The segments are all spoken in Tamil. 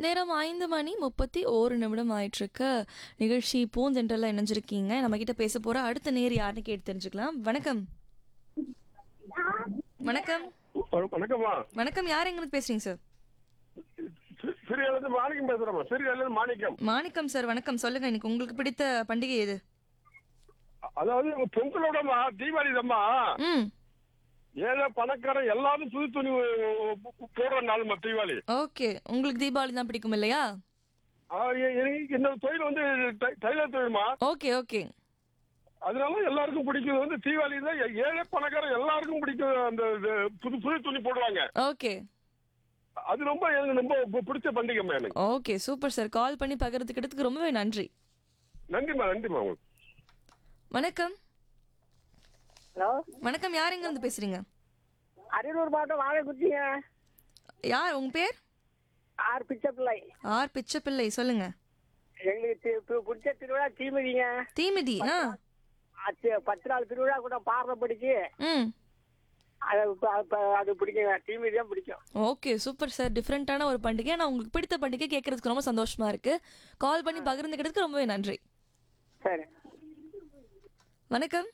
நேரம் ஐந்து மணி முப்பத்தி ஓரு நிமிடம் ஆயிட்டிருக்கு நிகழ்ச்சி பூந்தென்றல இணைஞ்சிருக்கீங்க நம்ம கிட்ட பேச போற அடுத்த நேர் யாருன்னு கேட்டு தெரிஞ்சுக்கலாம் வணக்கம் வணக்கம் வணக்கம்மா வணக்கம் யார் எங்கிருந்து பேசுறீங்க சார் சிறியிலிருந்து மாணிக்கம் பேசுறேம்மா சிறியிலிருந்து மாணிக்கம் மாணிக்கம் சார் வணக்கம் சொல்லுங்க இன்னைக்கு உங்களுக்கு பிடித்த பண்டிகை எது அதாவது பொங்கலோடமா தீபாவளி தாம்மா ம் ஏழை பணக்காரன் எல்லாரும் புது துணி போடுற நாள்மா தீபாவளி ஓகே உங்களுக்கு தீபாவளி தான் பிடிக்கும் இல்லையா ஆ, எ- எனக்கு என்னோட தொழில் வந்து டை- டைலர் தொழில்மா ஓகே ஓகே அதனால எல்லாருக்கும் பிடிக்கும் வந்து தீபாவளி தான் ஏ- ஏழை பணக்காரன் எல்லாருக்கும் பிடிக்கும் அந்த இது புது புது துணி போடுவாங்க ஓகே அது ரொம்ப எனக்கு ரொம்ப பு- பிடிச்ச பண்டிகைம்மா எனக்கு ஓகே சூப்பர் சார் கால் பண்ணி பகிர்ந்துக்கிட்டதுக்கு ரொம்பவே நன்றி நன்றிம்மா நன்றிம்மா உங்களுக்கு வணக்கம் ஹலோ வணக்கம் யார் எங்கிருந்து பேசுறீங்க அரியலூர் மாவட்டம் வாழைக்குச்சிங்க யார் உங்க பேர் ஆர் பிச்சை பிள்ளை ஆர் பிச்சைப்பிள்ளை சொல்லுங்க எங்களுக்கு தி- பி- பிடிச்ச திருவிழா தீமிதிங்க தீமிதி ஆ அது பத்து நாள் திருவிழா கூட பாடுறபடிக்கு ம் அது ப- ப- அது பிடிக்குங்க தீமிதி தான் பிடிக்கும் ஓகே சூப்பர் சார் டிஃப்ரெண்ட்டான ஒரு பண்டிகை ஆனால் உங்களுக்கு பிடித்த பண்டிகை கேட்கறதுக்கு ரொம்ப சந்தோஷமா இருக்கு கால் பண்ணி பகிர்ந்துக்கிட்டதுக்கு ரொம்பவே நன்றி சரி வணக்கம்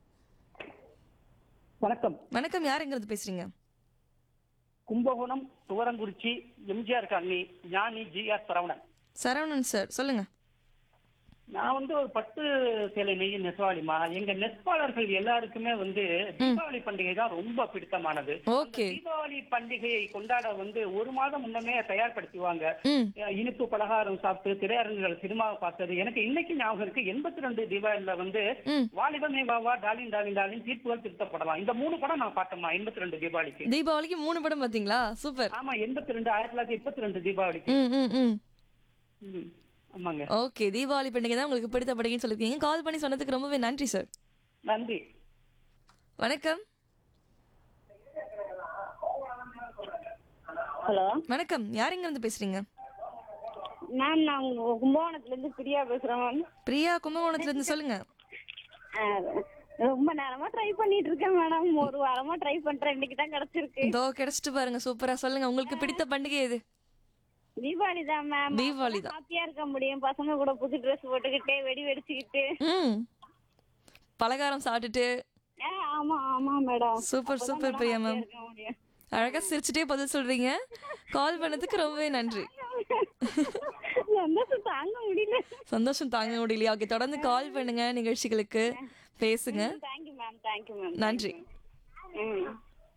வணக்கம் வணக்கம் யார் எங்கிருந்து பேசுறீங்க கும்பகோணம் துவரங்குறிச்சி எம்ஜிஆர் காலனி ஞானி ஜிஆர் சரவணன் சரவணன் சார் சொல்லுங்க நான் வந்து ஒரு பட்டு சேலை நெய்ய நெசவாளிமா எங்க நெசவாளர்கள் எல்லாருக்குமே வந்து தீபாவளி பண்டிகை தான் ரொம்ப பிடித்தமானது ஓகே தீபாவளி பண்டிகையை கொண்டாட வந்து ஒரு மாதம் முன்னமே தயார்படுத்துவாங்க ம் அஹ் இனிப்பு பலகாரம் சாப்பிட்டு திரையரங்குகள் சினிமா பார்த்தது எனக்கு இன்னைக்கு ஞாபகம் இருக்கு எண்பத்தி ரெண்டு தீபாவளியில வந்து ம். வாலிபமே வாவா டாலின் டாலின் டாலின் தீர்ப்புகள் திருத்தப்படலாம் இந்த மூணு படம் நான் பார்த்தேம்மா எண்பத்தி ரெண்டு தீபாவளிக்கு தீபாவளிக்கு மூணு படம் பார்த்தீங்களா சூப்பர் ஆமா எண்பத்தி ரெண்டு ஆயிரத்தி தொள்ளாயிரத்தி எண்பத்தி ரெண்டு தீபாவளிக்கு ம் ம் ம் ம், ஆமாங்க ஓகே தீபாவளி பண்டிகை தான் உங்களுக்கு பிடித்த பண்டிகைன்னு சொல்லியிருக்கீங்க கால் பண்ணி சொன்னதுக்கு ரொம்பவே நன்றி சார் நன்றி வணக்கம் ஹலோ வணக்கம் யார் எங்கிருந்து பேசுறீங்க மேம் நான் உங்க கும்பகோணத்துல இருந்து பிரியா பேசுறேன் மேம் பிரியா கும்பகோணத்துல இருந்து சொல்லுங்க அஹ், ரொம்ப நேரமா ட்ரை பண்ணிட்டு இருக்கேன் மேடம் ஒரு வாரமா ட்ரை பண்றேன் இன்னைக்கு தான் கிடைச்சிருக்கு இதோ கிடைச்சிட்டு பாருங்க சூப்பரா சொல்லுங்க உங்களுக்கு பிடித்த பண்டிகை எது தீபாவளி தான் மேம் தீபாவளி தான் ஹாப்பியா இருக்க முடியும் பசங்க கூட புது ட்ரெஸ் போட்டுக்கிட்டு வெடி வெடிச்சுக்கிட்டு ம் பலகாரம் சாப்பிட்டுட்டு அஹ், ஆமா ஆமா madam super super Priya ma'am இருக்க முடியும் அழகா சிரிச்சுட்டே பதில் சொல்றீங்க கால் பண்ணதுக்கு ரொம்பவே நன்றி சந்தோஷம் தாங்க முடியல சந்தோஷம் தாங்க முடியலையா ஓகே தொடர்ந்து கால் பண்ணுங்க நிகழ்ச்சிகளுக்கு பேசுங்க தேங்க்யூ மேம் தேங்க்யூ மேம் நன்றி ம்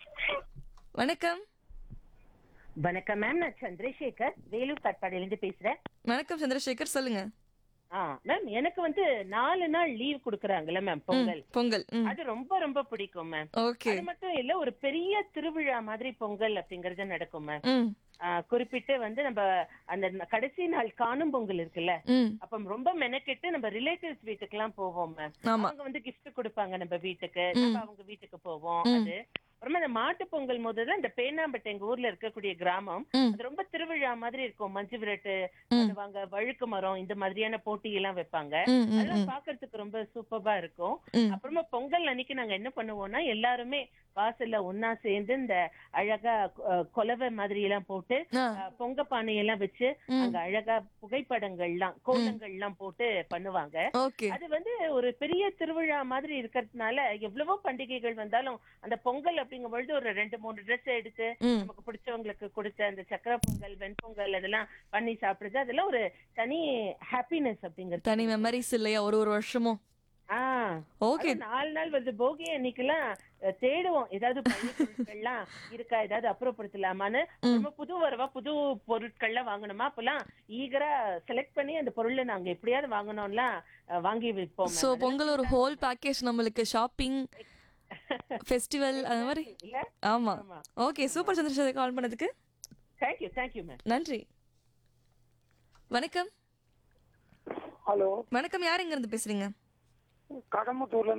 வணக்கம் வணக்கம் மேம் நான் சந்திரசேகர் வேலூர் காட்பாடியிலிருந்து பேசுறேன் வணக்கம் சந்திரசேகர் சொல்லுங்க ஆ மேம் எனக்கு வந்து நாலு நாள் லீவ் குடுக்கறாங்கல்ல மேம் பொங்கல் பொங்கல் ம் அது ரொம்ப ரொம்ப பிடிக்கும் மேம் ஓகே அது மட்டும் இல்ல ஒரு பெரிய திருவிழா மாதிரி பொங்கல் அப்படிங்கறது நடக்கும் மேம் ம் ஆ, குறிப்பிட்டு வந்து நம்ம அந்த ந- கடைசி நாள் காணும் பொங்கல் இருக்குல்ல ம் அப்ப ரொம்ப மெனக்கெட்டு நம்ம ரிலேட்டிவ்ஸ் வீட்டுக்கு எல்லாம் போவோம் மேம் ஆமா அவங்க வந்து gift கொடுப்பாங்க நம்ம வீட்டுக்கு நம்ம அவங்க வீட்டுக்கு போவோம் அது அப்புறமா இந்த மாட்டு பொங்கல் முதல்ல இந்த பேனாம்பட்டு எங்க ஊர்ல இருக்கக்கூடிய கிராமம் ம். அது ரொம்ப திருவிழா மாதிரி இருக்கும் மஞ்சு விரட்டு பண்ணுவாங்க வழுக்கு மரம் இந்த மாதிரியான போட்டி எல்லாம் வைப்பாங்க ம் ம் அதெல்லாம் பாக்குறதுக்கு ரொம்ப சூப்பரா இருக்கும் ம். அப்புறமா பொங்கல் அன்னைக்கு நாங்க என்ன பண்ணுவோம்னா எல்லாருமே வாசல்ல ஒன்னா சேர்ந்து இந்த அழகா அஹ், கொலவை மாதிரி எல்லாம் போட்டு ஆ. அஹ், பொங்க பானையெல்லாம் வச்சு அங்க அழகா புகைப்படங்கள்லாம் கோலங்கள்லாம் போட்டு பண்ணுவாங்க ஓகே அது வந்து ஒரு பெரிய திருவிழா மாதிரி இருக்கிறதுனால எவ்வளவோ பண்டிகைகள் வந்தாலும் அந்த பொங்கல் அப்படிங்கும் பொழுது ஒரு ரெண்டு மூணு ட்ரெஸ் எடுத்து ம் நமக்கு பிடிச்சவங்களுக்கு கொடுத்த அந்த சக்கரை பொங்கல் வெண்பொங்கல் அதெல்லாம் பண்ணி சாப்பிடுறது அதெல்லாம் ஒரு தனி ஹாப்பினஸ் அப்படிங்கிறது தனி மெமரிஸ் இல்லையா ஒரு ஒரு வருஷமும் ஆஹ் ஓகே அதுவும் நாலு நாள் வந்து போகி அன்னைக்கெல்லாம் அஹ், தேடுவோம் ஏதாவது பழைய பொருட்கள்லாம் இருக்கா ஏதாவது அப்புறப்படுத்தலாமான்னு ரொம்ப புது வரவா புது பொருட்கள்லாம் வாங்கணுமா அப்பெல்லாம் ஈகரா செலக்ட் பண்ணி அந்த பொருளை நாங்க எப்படியாவது வாங்கணும்லாம் அஹ், வாங்கி வைப்போம் ஸோ பொங்கல் ஒரு ஹோல் பேக்கேஜ் நம்மளுக்கு ஷாப்பிங் ஃபெஸ்டிவல் அந்த மாதிரி இல்ல ஆமா ஓகே சூப்பர் சந்திரசேகர் கால் பண்ணதுக்கு தேங்க்யூ தேங்க்யூ மேம் நன்றி வணக்கம் ஹலோ வணக்கம் யார் எங்க இருந்து பேசுறீங்க கடம்பத்தூர்ல